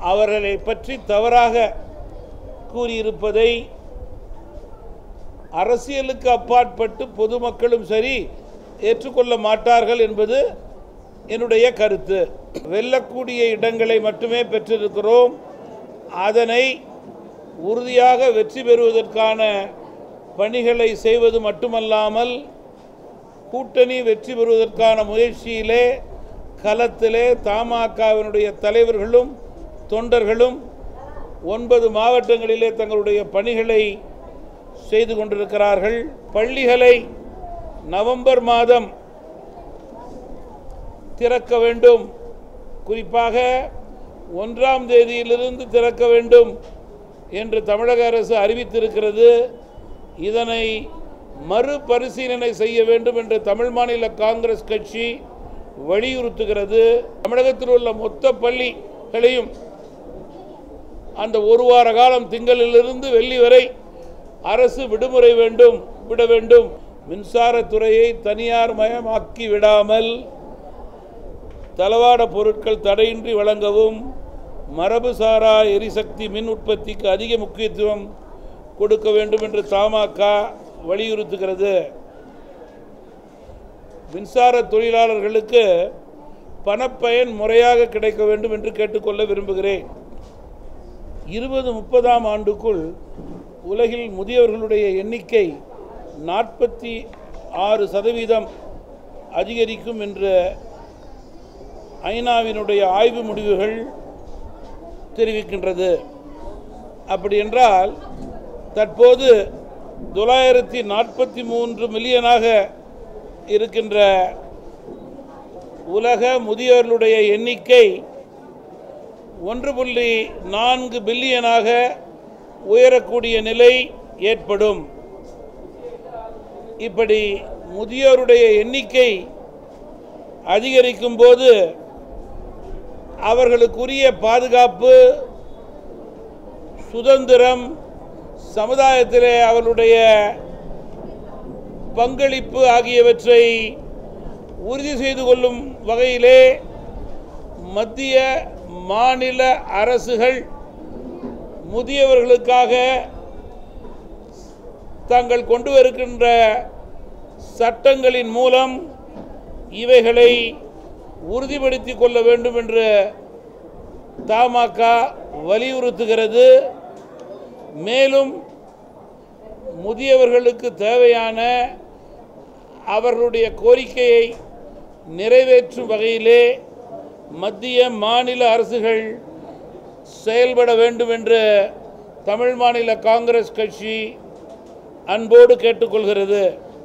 அவர்களை பற்றி தவறாக கூறியிருப்பதை அரசியலுக்கு அப்பாற்பட்டு பொதுமக்களும் சரி ஏற்றுக்கொள்ள மாட்டார்கள் என்பது என்னுடைய கருத்து வெல்லக்கூடிய இடங்களை மட்டுமே பெற்றிருக்கிறோம் அதனை உறுதியாக வெற்றி பெறுவதற்கான பணிகளை செய்வது மட்டுமல்லாமல் கூட்டணி வெற்றி பெறுவதற்கான முயற்சியிலே களத்திலே தமாகவினுடைய தலைவர்களும் தொண்டர்களும் ஒன்பது மாவட்டங்களிலே தங்களுடைய பணிகளை செய்து கொண்டிருக்கிறார்கள் பள்ளிகளை நவம்பர் மாதம் திறக்க வேண்டும் குறிப்பாக ஒன்றாம் தேதியிலிருந்து திறக்க வேண்டும் என்று தமிழக அரசு அறிவித்திருக்கிறது இதனை மறுபரிசீலனை செய்ய வேண்டும் என்று தமிழ் மாநில காங்கிரஸ் கட்சி வலியுறுத்துகிறது தமிழகத்தில் உள்ள மொத்த பள்ளிகளையும் அந்த ஒரு வார காலம் திங்களிலிருந்து வெள்ளி வரை அரசு விடுமுறை வேண்டும் விட வேண்டும் மின்சாரத்துறையை தனியார் மயமாக்கி விடாமல் தளவாட பொருட்கள் தடையின்றி வழங்கவும் மரபுசாரா எரிசக்தி மின் உற்பத்திக்கு அதிக முக்கியத்துவம் கொடுக்க வேண்டும் என்று தமாக வலியுறுத்துகிறது மின்சார தொழிலாளர்களுக்கு பணப்பயன் முறையாக கிடைக்க வேண்டும் என்று கேட்டுக்கொள்ள விரும்புகிறேன் இருபது முப்பதாம் ஆண்டுக்குள் உலகில் முதியவர்களுடைய எண்ணிக்கை நாற்பத்தி ஆறு சதவீதம் அதிகரிக்கும் என்ற ஐநாவினுடைய ஆய்வு முடிவுகள் தெரிவிக்கின்றது அப்படி என்றால் தற்போது தொள்ளாயிரத்தி நாற்பத்தி மூன்று மில்லியனாக இருக்கின்ற உலக முதியோர்களுடைய எண்ணிக்கை ஒன்று புள்ளி நான்கு பில்லியனாக உயரக்கூடிய நிலை ஏற்படும் இப்படி முதியோருடைய எண்ணிக்கை அதிகரிக்கும் போது அவர்களுக்குரிய பாதுகாப்பு சுதந்திரம் சமுதாயத்திலே அவர்களுடைய பங்களிப்பு ஆகியவற்றை உறுதி செய்து கொள்ளும் வகையிலே மத்திய மாநில அரசுகள் முதியவர்களுக்காக தாங்கள் கொண்டு வருகின்ற சட்டங்களின் மூலம் இவைகளை உறுதிப்படுத்தி கொள்ள வேண்டும் என்று தமாக வலியுறுத்துகிறது மேலும் முதியவர்களுக்கு தேவையான அவர்களுடைய கோரிக்கையை நிறைவேற்றும் வகையிலே மத்திய மாநில அரசுகள் செயல்பட வேண்டும் என்று தமிழ் மாநில காங்கிரஸ் கட்சி அன்போடு கேட்டுக்கொள்கிறது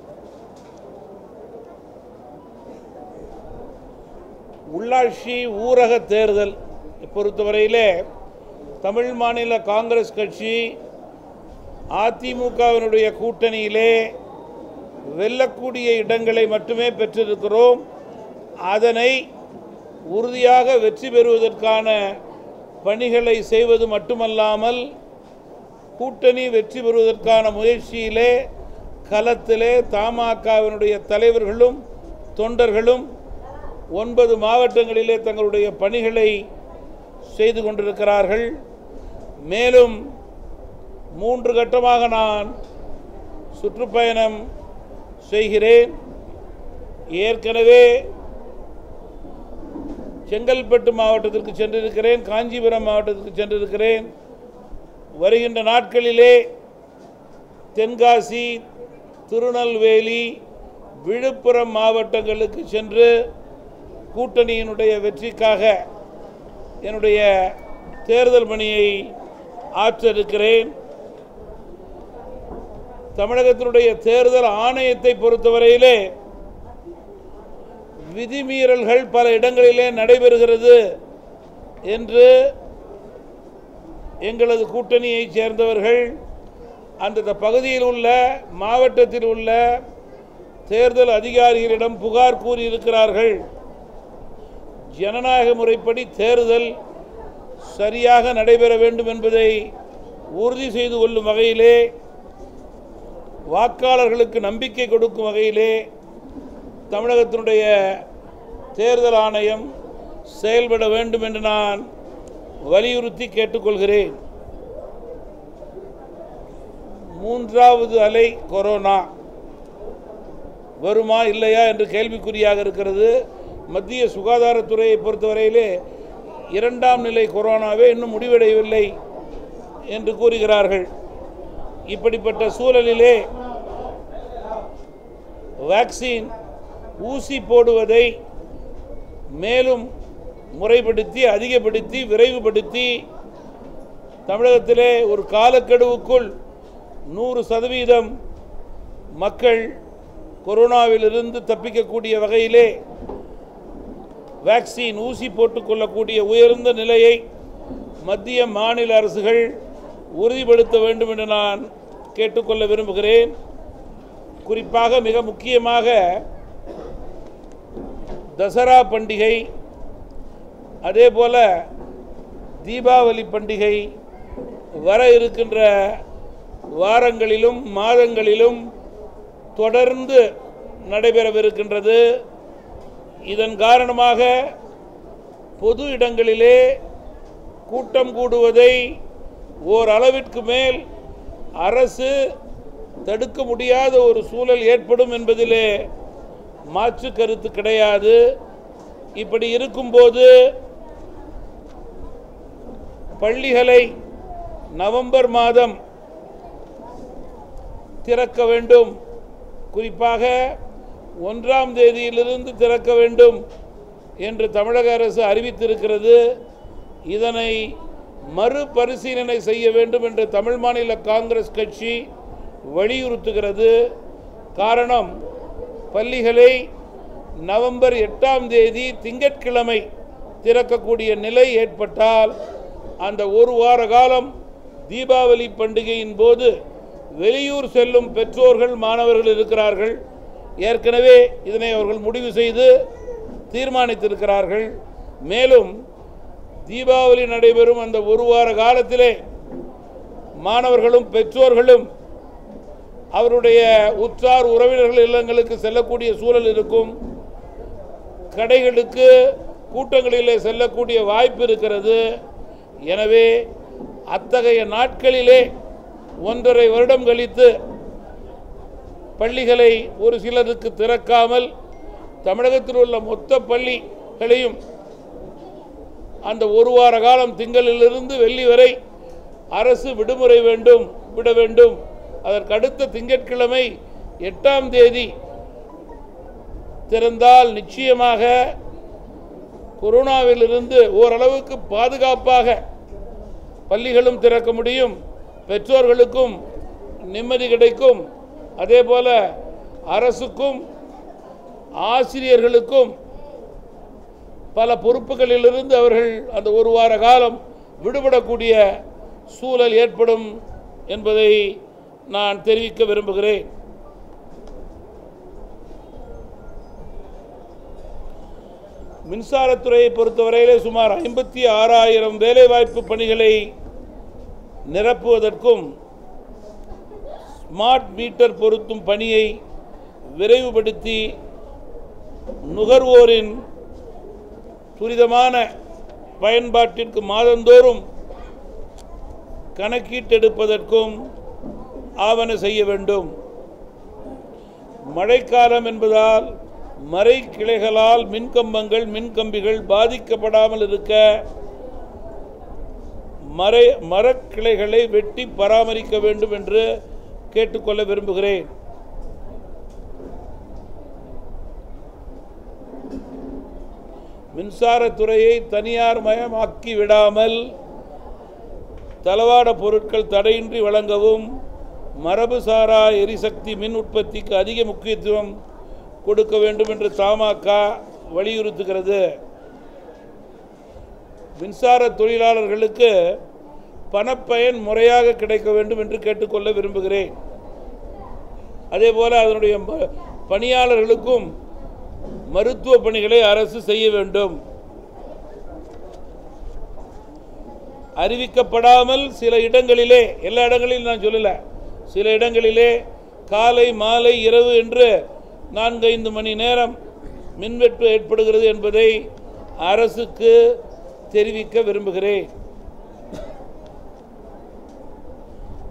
உள்ளாட்சி ஊரக தேர்தல் பொறுத்தவரையிலே தமிழ் மாநில காங்கிரஸ் கட்சி அதிமுகவினுடைய கூட்டணியிலே வெல்லக்கூடிய இடங்களை மட்டுமே பெற்றிருக்கிறோம் அதனை உறுதியாக வெற்றி பெறுவதற்கான பணிகளை செய்வது மட்டுமல்லாமல் கூட்டணி வெற்றி பெறுவதற்கான முயற்சியிலே களத்திலே தமாகவினுடைய தலைவர்களும் தொண்டர்களும் ஒன்பது மாவட்டங்களிலே தங்களுடைய பணிகளை செய்து கொண்டிருக்கிறார்கள் மேலும் மூன்று கட்டமாக நான் சுற்றுப்பயணம் செய்கிறேன் ஏற்கனவே செங்கல்பட்டு மாவட்டத்திற்கு சென்றிருக்கிறேன் காஞ்சிபுரம் மாவட்டத்திற்கு சென்றிருக்கிறேன் வருகின்ற நாட்களிலே தென்காசி திருநெல்வேலி விழுப்புரம் மாவட்டங்களுக்கு சென்று கூட்டணியினுடைய வெற்றிக்காக என்னுடைய தேர்தல் பணியை ஆற்ற இருக்கிறேன் தமிழகத்தினுடைய தேர்தல் ஆணையத்தை பொறுத்தவரையிலே விதிமீறல்கள் பல இடங்களிலே நடைபெறுகிறது என்று எங்களது கூட்டணியைச் சேர்ந்தவர்கள் அந்தந்த பகுதியில் உள்ள மாவட்டத்தில் உள்ள தேர்தல் அதிகாரிகளிடம் புகார் கூறியிருக்கிறார்கள் ஜனநாயக முறைப்படி தேர்தல் சரியாக நடைபெற வேண்டும் என்பதை உறுதி செய்து கொள்ளும் வகையிலே வாக்காளர்களுக்கு நம்பிக்கை கொடுக்கும் வகையிலே தமிழகத்தினுடைய தேர்தல் ஆணையம் செயல்பட வேண்டும் என்று நான் வலியுறுத்தி கேட்டுக்கொள்கிறேன் மூன்றாவது அலை கொரோனா வருமா இல்லையா என்று கேள்விக்குறியாக இருக்கிறது மத்திய சுகாதாரத்துறையை பொறுத்தவரையிலே இரண்டாம் நிலை கொரோனாவே இன்னும் முடிவடையவில்லை என்று கூறுகிறார்கள் இப்படிப்பட்ட சூழலிலே வேக்சின் ஊசி போடுவதை மேலும் முறைப்படுத்தி அதிகப்படுத்தி விரைவுபடுத்தி தமிழகத்திலே ஒரு காலக்கெடுவுக்குள் நூறு சதவீதம் மக்கள் கொரோனாவிலிருந்து தப்பிக்கக்கூடிய வகையிலே வேக்சின் ஊசி போட்டுக்கொள்ளக்கூடிய உயர்ந்த நிலையை மத்திய மாநில அரசுகள் உறுதிப்படுத்த வேண்டும் என்று நான் கேட்டுக்கொள்ள விரும்புகிறேன் குறிப்பாக மிக முக்கியமாக தசரா பண்டிகை அதே போல தீபாவளி பண்டிகை வர இருக்கின்ற வாரங்களிலும் மாதங்களிலும் தொடர்ந்து நடைபெறவிருக்கின்றது இதன் காரணமாக பொது இடங்களிலே கூட்டம் கூடுவதை ஓரளவிற்கு மேல் அரசு தடுக்க முடியாத ஒரு சூழல் ஏற்படும் என்பதிலே மாற்று கருத்து கிடையாது இப்படி இருக்கும்போது பள்ளிகளை நவம்பர் மாதம் திறக்க வேண்டும் குறிப்பாக ஒன்றாம் தேதியிலிருந்து திறக்க வேண்டும் என்று தமிழக அரசு அறிவித்திருக்கிறது இதனை மறுபரிசீலனை செய்ய வேண்டும் என்று தமிழ் மாநில காங்கிரஸ் கட்சி வலியுறுத்துகிறது காரணம் பள்ளிகளை நவம்பர் எட்டாம் தேதி திங்கட்கிழமை திறக்கக்கூடிய நிலை ஏற்பட்டால் அந்த ஒரு வார காலம் தீபாவளி பண்டிகையின் போது வெளியூர் செல்லும் பெற்றோர்கள் மாணவர்கள் இருக்கிறார்கள் ஏற்கனவே இதனை அவர்கள் முடிவு செய்து தீர்மானித்திருக்கிறார்கள் மேலும் தீபாவளி நடைபெறும் அந்த ஒரு வார காலத்திலே மாணவர்களும் பெற்றோர்களும் அவருடைய உற்றார் உறவினர்கள் இல்லங்களுக்கு செல்லக்கூடிய சூழல் இருக்கும் கடைகளுக்கு கூட்டங்களிலே செல்லக்கூடிய வாய்ப்பு இருக்கிறது எனவே அத்தகைய நாட்களிலே ஒன்றரை வருடம் கழித்து பள்ளிகளை ஒரு சிலருக்கு திறக்காமல் தமிழகத்தில் உள்ள மொத்த பள்ளிகளையும் அந்த ஒரு வார காலம் திங்களிலிருந்து வெள்ளி வரை அரசு விடுமுறை வேண்டும் விட வேண்டும் அதற்கடுத்த திங்கட்கிழமை எட்டாம் தேதி திறந்தால் நிச்சயமாக கொரோனாவிலிருந்து ஓரளவுக்கு பாதுகாப்பாக பள்ளிகளும் திறக்க முடியும் பெற்றோர்களுக்கும் நிம்மதி கிடைக்கும் அதே போல அரசுக்கும் ஆசிரியர்களுக்கும் பல பொறுப்புகளிலிருந்து அவர்கள் அந்த ஒரு வார காலம் விடுபடக்கூடிய சூழல் ஏற்படும் என்பதை நான் தெரிவிக்க விரும்புகிறேன் மின்சாரத்துறையை பொறுத்தவரையிலே சுமார் ஐம்பத்தி ஆறாயிரம் வேலைவாய்ப்பு பணிகளை நிரப்புவதற்கும் ஸ்மார்ட் மீட்டர் பொருத்தும் பணியை விரைவுபடுத்தி நுகர்வோரின் துரிதமான பயன்பாட்டிற்கு மாதந்தோறும் கணக்கீட்டெடுப்பதற்கும் ஆவண செய்ய வேண்டும் மழைக்காலம் என்பதால் மறை கிளைகளால் மின்கம்பங்கள் மின்கம்பிகள் பாதிக்கப்படாமல் இருக்க மறை மரக்கிளைகளை வெட்டி பராமரிக்க வேண்டும் என்று கேட்டுக்கொள்ள விரும்புகிறேன் மின்சாரத்துறையை தனியார் மயமாக்கி விடாமல் தளவாட பொருட்கள் தடையின்றி வழங்கவும் மரபுசாரா எரிசக்தி மின் உற்பத்திக்கு அதிக முக்கியத்துவம் கொடுக்க வேண்டும் என்று தமாக வலியுறுத்துகிறது மின்சார தொழிலாளர்களுக்கு பணப்பயன் முறையாக கிடைக்க வேண்டும் என்று கேட்டுக்கொள்ள விரும்புகிறேன் அதேபோல அதனுடைய ப- பணியாளர்களுக்கும் மருத்துவ பணிகளை அரசு செய்ய வேண்டும் அறிவிக்கப்படாமல் சில இடங்களிலே எல்லா இடங்களிலும் நான் சொல்லல சில இடங்களிலே காலை மாலை இரவு என்று நான்கு ஐந்து மணி நேரம் மின்வெட்டு ஏற்படுகிறது என்பதை அரசுக்கு தெரிவிக்க விரும்புகிறேன்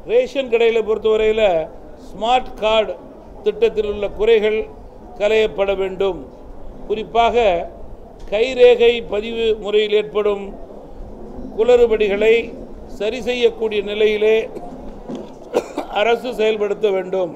ரேஷன் கடையில் பொறுத்தவரையில் ஸ்மார்ட் கார்டு திட்டத்தில் உள்ள குறைகள் களையப்பட வேண்டும் குறிப்பாக கைரேகை பதிவு முறையில் ஏற்படும் குளறுபடிகளை சரி செய்யக்கூடிய நிலையிலே அரசு செயல்படுத்த வேண்டும்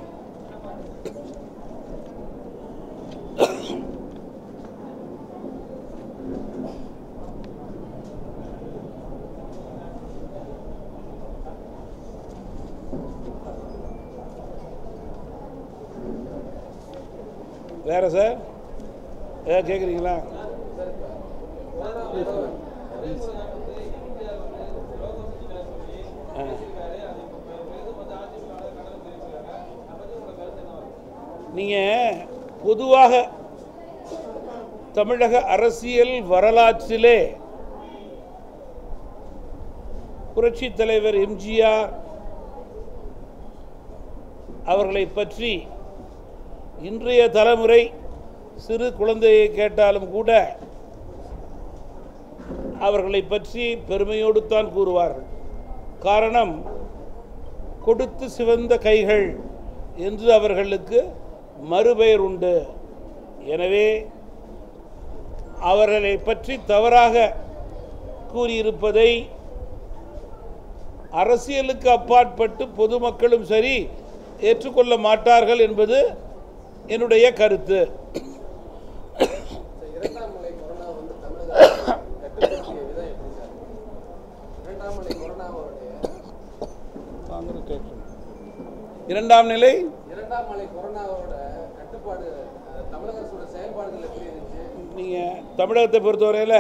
வேற சார் ஏதாவது கேட்குறீங்களா ஆ. நீங்க பொதுவாக தமிழக அரசியல் வரலாற்றிலே புரட்சி தலைவர் எம்ஜிஆர் அவர்களை பற்றி இன்றைய தலைமுறை சிறு குழந்தையை கேட்டாலும் கூட அவர்களை பற்றி பெருமையோடு தான் கூறுவார்கள் காரணம் கொடுத்து சிவந்த கைகள் என்று அவர்களுக்கு மறுபெயர் உண்டு எனவே அவர்களை பற்றி தவறாக கூறியிருப்பதை அரசியலுக்கு அப்பாற்பட்டு பொதுமக்களும் சரி ஏற்றுக்கொள்ள மாட்டார்கள் என்பது என்னுடைய கருத்து இரண்டாம் அலை கொரோனா வந்து தமிழக கட்டுப்படுத்திய விதம் எப்படி சார் இரண்டாம் அலை கொரோனாவுடைய இரண்டாம் நிலை இரண்டாம் அலை கொரோனாவோட கட்டுப்பாடு அஹ், தமிழக அரசோட செயல்பாடுகள் எப்படி இருந்துச்சு நீங்கள் தமிழகத்தை பொறுத்தவரையில்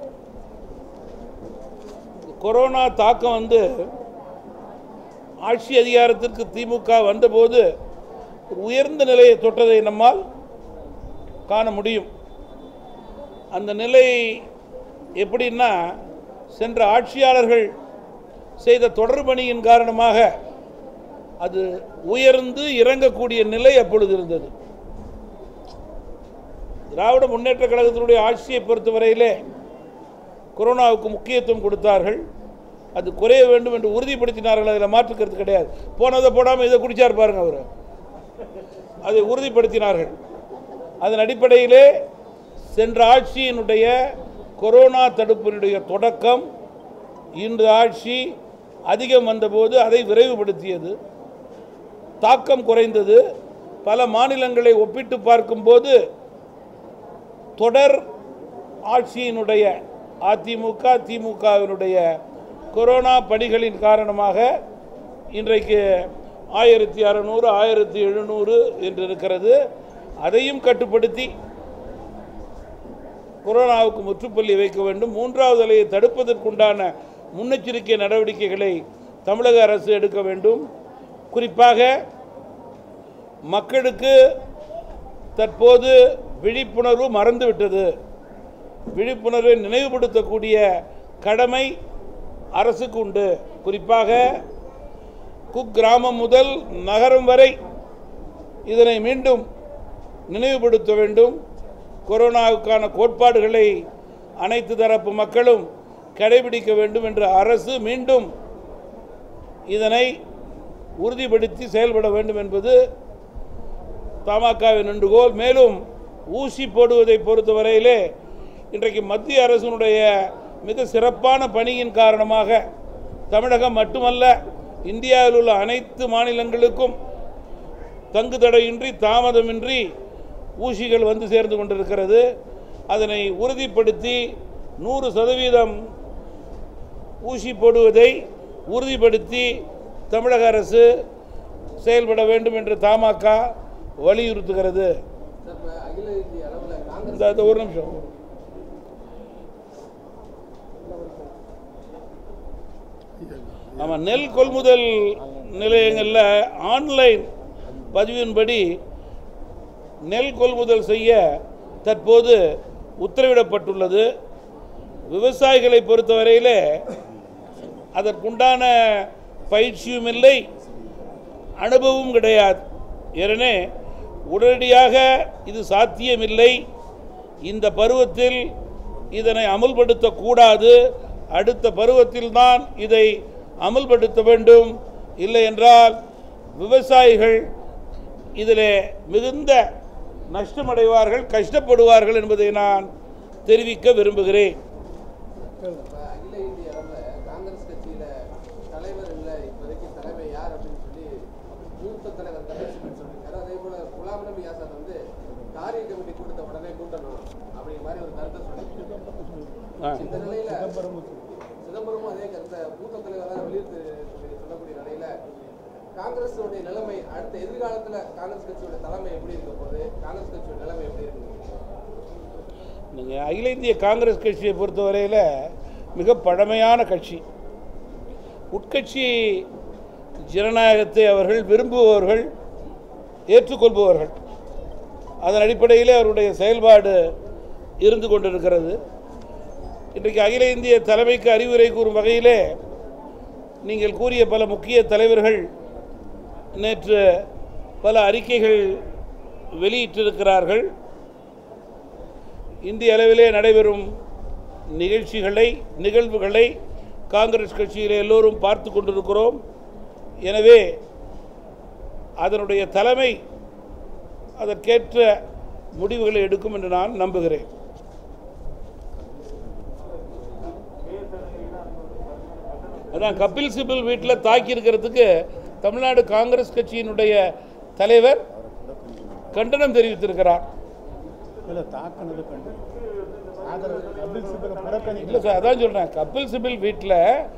கொரோனா தாக்கம் வந்து ஆட்சி அதிகாரத்திற்கு திமுக வந்தபோது ஒரு உயர்ந்த நிலையை தொட்டதை நம்மால் காண முடியும் அந்த நிலை எப்படின்னா சென்ற ஆட்சியாளர்கள் செய்த தொடர்பணியின் காரணமாக அது உயர்ந்து இறங்கக்கூடிய நிலை அப்பொழுது இருந்தது திராவிட முன்னேற்ற கழகத்தினுடைய ஆட்சியை பொறுத்தவரையிலே கொரோனாவுக்கு முக்கியத்துவம் கொடுத்தார்கள் அது குறைய வேண்டும் என்று உறுதிப்படுத்தினார்கள் அதில் மாற்றுக்கிறது கிடையாது போனதை போடாமல் இதை குடிச்சார் பாருங்க அவர் அதை உறுதிப்படுத்தினார்கள் அதன் அடிப்படையிலே சென்ற ஆட்சியினுடைய கொரோனா தடுப்பினுடைய தொடக்கம் இன்று ஆட்சி அதிகம் வந்தபோது அதை விரைவுபடுத்தியது தாக்கம் குறைந்தது பல மாநிலங்களை ஒப்பிட்டு பார்க்கும்போது தொடர் ஆட்சியினுடைய அதிமுக திமுகவினுடைய கொரோனா பணிகளின் காரணமாக இன்றைக்கு ஆயிரத்தி அறநூறு ஆயிரத்தி எழுநூறு என்று இருக்கிறது அதையும் கட்டுப்படுத்தி கொரோனாவுக்கு முற்றுப்புள்ளி வைக்க வேண்டும் மூன்றாவது அலையை தடுப்பதற்குண்டான முன்னெச்சரிக்கை நடவடிக்கைகளை தமிழக அரசு எடுக்க வேண்டும் குறிப்பாக மக்களுக்கு தற்போது விழிப்புணர்வு மறந்துவிட்டது விழிப்புணர்வை நினைவுபடுத்தக்கூடிய கடமை அரசுக்கு உண்டு குறிப்பாக குக்கிராமம் முதல் நகரம் வரை இதனை மீண்டும் நினைவுபடுத்த வேண்டும் கொரோனாவுக்கான கோட்பாடுகளை அனைத்து தரப்பு மக்களும் கடைபிடிக்க வேண்டும் என்று அரசு மீண்டும் இதனை உறுதிப்படுத்தி செயல்பட வேண்டும் என்பது தமாகவின் வேண்டுகோள் மேலும் ஊசி போடுவதை பொறுத்தவரையிலே இன்றைக்கு மத்திய அரசினுடைய மிக சிறப்பான பணியின் காரணமாக தமிழகம் மட்டுமல்ல இந்தியாவில் உள்ள அனைத்து மாநிலங்களுக்கும் தங்கு தடையின்றி தாமதமின்றி ஊசிகள் வந்து சேர்ந்து கொண்டிருக்கிறது அதனை உறுதிப்படுத்தி நூறு சதவீதம் ஊசி போடுவதை உறுதிப்படுத்தி தமிழக அரசு செயல்பட வேண்டும் என்று தமாக வலியுறுத்துகிறது சார் இப்ப அகில இந்திய அளவுல காங்கிரஸ் இந்த இந்த ஒரு நிமிஷம் ஆமாம் நெல் கொள்முதல் நிலையங்களில் ஆன்லைன் பதிவின்படி நெல் கொள்முதல் செய்ய தற்போது உத்தரவிடப்பட்டுள்ளது விவசாயிகளை பொறுத்தவரையிலே அதற்குண்டான பயிற்சியும் இல்லை அனுபவம் கிடையாது ஏனெனே உடனடியாக இது சாத்தியமில்லை இந்த பருவத்தில் இதனை அமுல்படுத்தக்கூடாது அடுத்த பருவத்தில் தான் இதை அமுல்படுத்த வேண்டும் இல்லை என்றால் விவசாயிகள் இதில் மிகுந்த நஷ்டமடைவார்கள் கஷ்டப்படுவார்கள் என்பதை நான் தெரிவிக்க விரும்புகிறேன் இப்ப அகில இந்திய அளவுல காங்கிரஸ் கட்சியில தலைவர் இல்ல இப்போதைக்கு தலைமை யார் அப்படின்னு சொல்லி மூத்த தலைவர் கபில் சிபல் சொல்லியிருக்காரு அதே போல குலாம் நபி ஆசாத் வந்து காரிய கமிட்டி கூட்டத்தை உடனே கூட்டணும் அப்படிங்கிற மாதிரி ஒரு கருத்தை சொல்லியிருக்காரு ஆ. இந்த நிலையில சிதம்பரமும் அதே கருத்தை மூத்த தலைவராக வலியுறுத்தி சொல்லி- சொல்லக்கூடிய நிலையில காங்கிரஸுடைய நிலைமை அடுத்த எதிர்காலத்துல காங்கிரஸ் கட்சியோட தலைமை எப்படி இருக்க போகுது காங்கிரஸ் கட்சியோட நிலைமை எப்படி இருக்கு நீங்கள் அகில இந்திய காங்கிரஸ் கட்சியை பொறுத்தவரையில் மிக பழமையான கட்சி உட்கட்சி ஜனநாயகத்தை அவர்கள் விரும்புபவர்கள் ஏற்றுக்கொள்பவர்கள் அதன் அடிப்படையிலே அவருடைய செயல்பாடு இருந்து கொண்டிருக்கிறது இன்றைக்கு அகில இந்திய தலைமைக்கு அறிவுரை கூறும் வகையிலே நீங்கள் கூறிய பல முக்கிய தலைவர்கள் நேற்று பல அறிக்கைகள் வெளியிட்டிருக்கிறார்கள் இந்திய அளவிலே நடைபெறும் நிகழ்ச்சிகளை நிகழ்வுகளை காங்கிரஸ் கட்சியில் எல்லோரும் பார்த்து கொண்டிருக்கிறோம் எனவே அதனுடைய தலைமை அதற்கேற்ற முடிவுகளை எடுக்கும் என்று நான் நம்புகிறேன் அதான் கபில் சிபில் வீட்டில் தாக்கி இருக்கிறதுக்கு தமிழ்நாடு காங்கிரஸ் கட்சியினுடைய தலைவர் கண்டனம் தெரிவித்திருக்கிறார் இல்லை தாக்குனது கண்டு ஆதரவு கபில் சிபலை புறக்கணிக்கல இல்லை சார் அதான் சொல்கிறேன் கபில் சிபில் வீட்டில்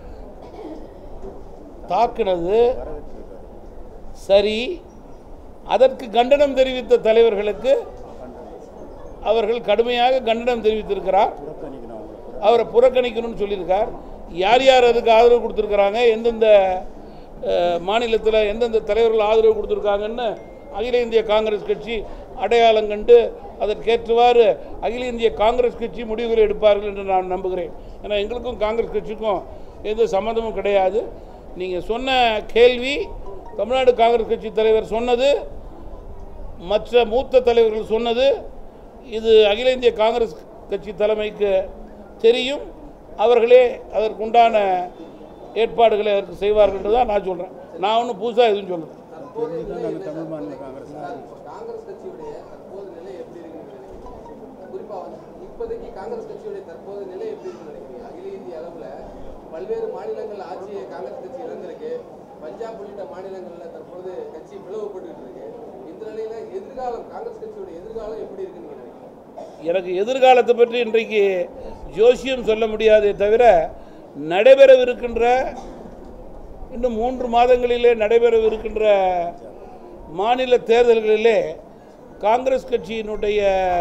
தாக்குனது சரி அதற்கு கண்டனம் தெரிவித்த தலைவர்களுக்கு அவர்கள் கடுமையாக கண்டனம் தெரிவித்திருக்கிறார் புறக்கணிக்கணும் அவங்களுக்கு அவரை புறக்கணிக்கணும்னு சொல்லியிருக்கார் யார் யார் அதுக்கு ஆதரவு கொடுத்துருக்குறாங்க எந்தெந்த மாநிலத்தில் எந்தெந்த தலைவர்கள் ஆதரவு கொடுத்துருக்காங்கன்னு அகில இந்திய காங்கிரஸ் கட்சி அடையாளம் கண்டு அதற்கேற்றவாறு அகில இந்திய காங்கிரஸ் கட்சி முடிவுகளை எடுப்பார்கள் என்று நான் நம்புகிறேன் ஏன்னா எங்களுக்கும் காங்கிரஸ் கட்சிக்கும் எந்த சம்மந்தமும் கிடையாது நீங்கள் சொன்ன கேள்வி தமிழ்நாடு காங்கிரஸ் கட்சி தலைவர் சொன்னது மற்ற மூத்த தலைவர்கள் சொன்னது இது அகில இந்திய காங்கிரஸ் கட்சி தலைமைக்கு தெரியும் அவர்களே அதற்குண்டான ஏற்பாடுகளை அதற்கு செய்வார்கள் என்று தான் நான் சொல்கிறேன் நான் ஒன்றும் புதுசாக எதுவும் சொல்லலை தெரிஞ்சு தான் நாங்கள் தமிழ் மாநில காங்கிரஸ் சார், இப்ப காங்கிரஸ் கட்சியுடைய தற்போது நிலை எப்படி இருக்குன்னு நினைக்கிறீங்க குறிப்பா வந்து இப்போதைக்கு காங்கிரஸ் கட்சியுடைய தற்போது நிலை எப்படி இருக்குன்னு நினைக்கிறீங்க அகில இந்திய அளவுல பல்வேறு மாநிலங்கள் ஆட்சியை காங்கிரஸ் கட்சி இழந்திருக்கு பஞ்சாப் உள்ளிட்ட மாநிலங்கள்ல தற்போது கட்சி பிளவுபட்டு இருக்கு இந்த நிலையில எதிர்காலம் காங்கிரஸ் கட்சியுடைய எதிர்காலம் எப்படி இருக்குன்னு நீங்க நினைக்கிறீங்க எனக்கு எதிர்காலத்தை பற்றி இன்றைக்கு ஜோசியம் சொல்ல முடியாதே தவிர நடைபெறவிருக்கின்ற இன்னும் மூன்று மாதங்களிலே நடைபெறவிருக்கின்ற மாநில தேர்தல்களிலே காங்கிரஸ் கட்சியினுடைய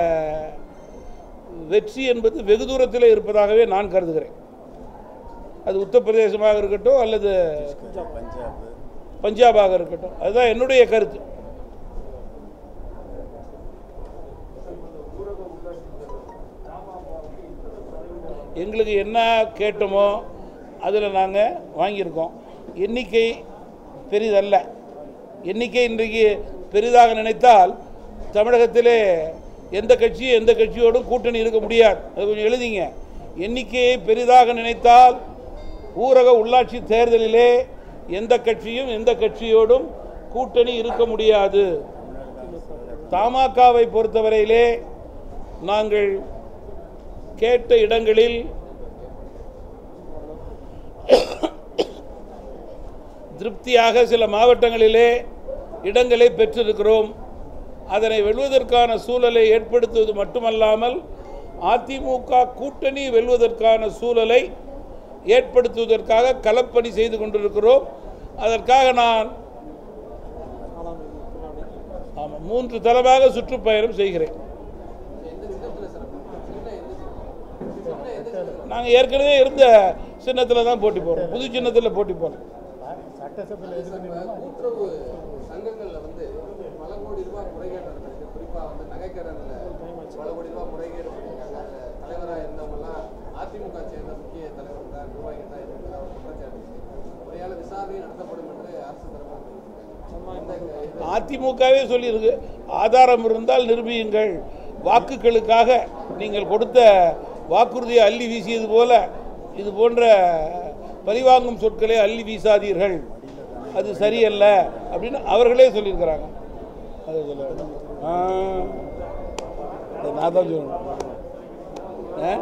வெற்றி என்பது வெகு தூரத்தில் இருப்பதாகவே நான் கருதுகிறேன் அது உத்தரப்பிரதேசமாக இருக்கட்டும் அல்லது பஞ்சாப் பஞ்சாபாக இருக்கட்டும் அதுதான் என்னுடைய கருத்து எங்களுக்கு என்ன கேட்டோமோ அதில் நாங்கள் வாங்கியிருக்கோம் எண்ணிக்கை பெரிதல்ல எண்ணிக்கை இன்றைக்கு பெரிதாக நினைத்தால் தமிழகத்திலே எந்த கட்சியும் எந்த கட்சியோடும் கூட்டணி இருக்க முடியாது அது கொஞ்சம் எழுதிங்க எண்ணிக்கையை பெரிதாக நினைத்தால் ஊரக உள்ளாட்சி தேர்தலிலே எந்த கட்சியும் எந்த கட்சியோடும் கூட்டணி இருக்க முடியாது தமாகவை பொறுத்தவரையிலே நாங்கள் கேட்ட இடங்களில் திருப்தியாக சில மாவட்டங்களிலே இடங்களை பெற்றிருக்கிறோம் அதனை வெல்வதற்கான சூழலை ஏற்படுத்துவது மட்டுமல்லாமல் அதிமுக கூட்டணி வெல்வதற்கான சூழலை ஏற்படுத்துவதற்காக களப்பணி செய்து கொண்டிருக்கிறோம் அதற்காக நான் ஆமாம் மூன்று தளமாக சுற்றுப்பயணம் செய்கிறேன் எந்த சின்னத்துல சிறப்பு சின்ன எந்த சின்னம் சின்ன எந்த சின்னம் நாங்கள் ஏற்கனவே இருந்த சின்னத்தில் தான் போட்டி போடுறோம் புது சின்னத்தில் போட்டி போடுறோம் சட்டசபையில் எதுக்கு இப்ப கூட்டுறவு சங்கங்கள்ல வந்து பல கோடி ரூபாய் முறைகேடு நடந்திருக்கு குறிப்பா வந்து நகைக்கடன்ல பல கோடி ரூபாய் முறைகேடு பண்ணியிருக்காங்க அதுல தலைவரா இருந்தவங்க எல்லாம் அதிமுக சேர்ந்த முக்கிய தலைவர் தான் நிர்வாகிகள் தான் இருக்கிறதா ஒரு குற்றச்சாட்டு இருக்கு. முறையான விசாரணை நடத்தப்படும் என்று அரசு தரப்பு தெரிவிச்சிருக்காங்க. இந்த அதிமுகவே சொல்லியிருக்கு ஆதாரம் இருந்தால் நிரூபியுங்கள் வாக்குகளுக்காக நீங்கள் கொடுத்த வாக்குறுதியை அள்ளி வீசியது போல இது போன்ற பழிவாங்கும் சொற்களை அள்ளி வீசாதீர்கள் அது சரியல்ல அப்படின்னு அவர்களே சொல்லியிருக்கிறாங்க அதை சொல்ல ஆ அது நான் தான் சொல்லணும் ஆ?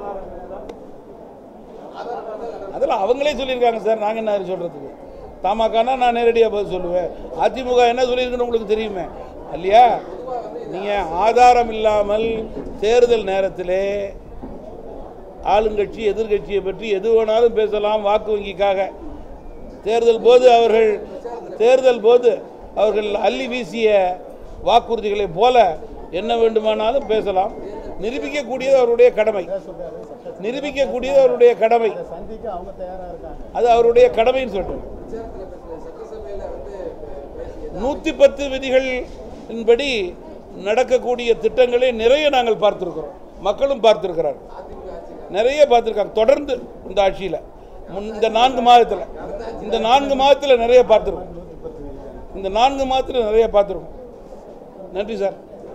அதெல்லாம் அவங்களே சொல்லியிருக்காங்க சார் நாங்கள் என்ன சொல்கிறதுக்கு தமாக்கானா நான் நேரடியாக பதில் சொல்லுவேன் அதிமுக என்ன சொல்லியிருக்குன்னு உங்களுக்கு தெரியுமே இல்லையா நீங்கள் ஆதாரம் இல்லாமல் தேர்தல் நேரத்திலே ஆளுங்கட்சி எதிர்க்கட்சியை பற்றி எது வேணாலும் பேசலாம் வாக்கு வங்கிக்காக தேர்தல் போது அவர்கள் தேர்தல் போது அவர்கள் அள்ளி வீசிய வாக்குறுதிகளைப் போல என்ன வேண்டுமானாலும் பேசலாம் நிரூபிக்கக்கூடியது அவருடைய கடமை சொல்றாரு சட்ட நிரூபிக்கக்கூடியது அவருடைய கடமை இதை சந்திக்க அவங்க தயாரா இருக்காங்க அது அவருடைய கடமைன்னு சொல்றேன் விசாரத்தில் பேசுகிற சட்டசபையில் வந்து பேசியது நூற்றி பத்து விதிகளின்படி நடக்கக்கூடிய திட்டங்களை நிறைய நாங்கள் பார்த்துருக்கிறோம் மக்களும் பார்த்துருக்கிறார் அதிமுக ஆட்சி நிறைய பார்த்துருக்காங்க தொடர்ந்து இந்த ஆட்சியில் முன் இந்த நான்கு மாதத்தில் இந்த நான்கு மாதத்தில் நிறைய பார்த்துருக்கோம் இந்த நான்கு மாதத்தில் நிறைய பார்த்துருக்கோம் நன்றி சார்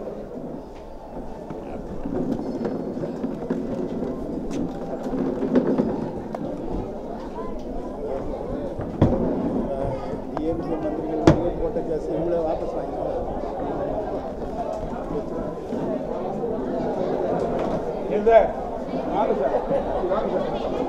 டிஎம்கே மந்திரிகள் மீது போட்ட கேஸ் இவங்களே வாபஸ் வாங்கிக்கலாம் எந்த வாங்க சார் வாங்க சார்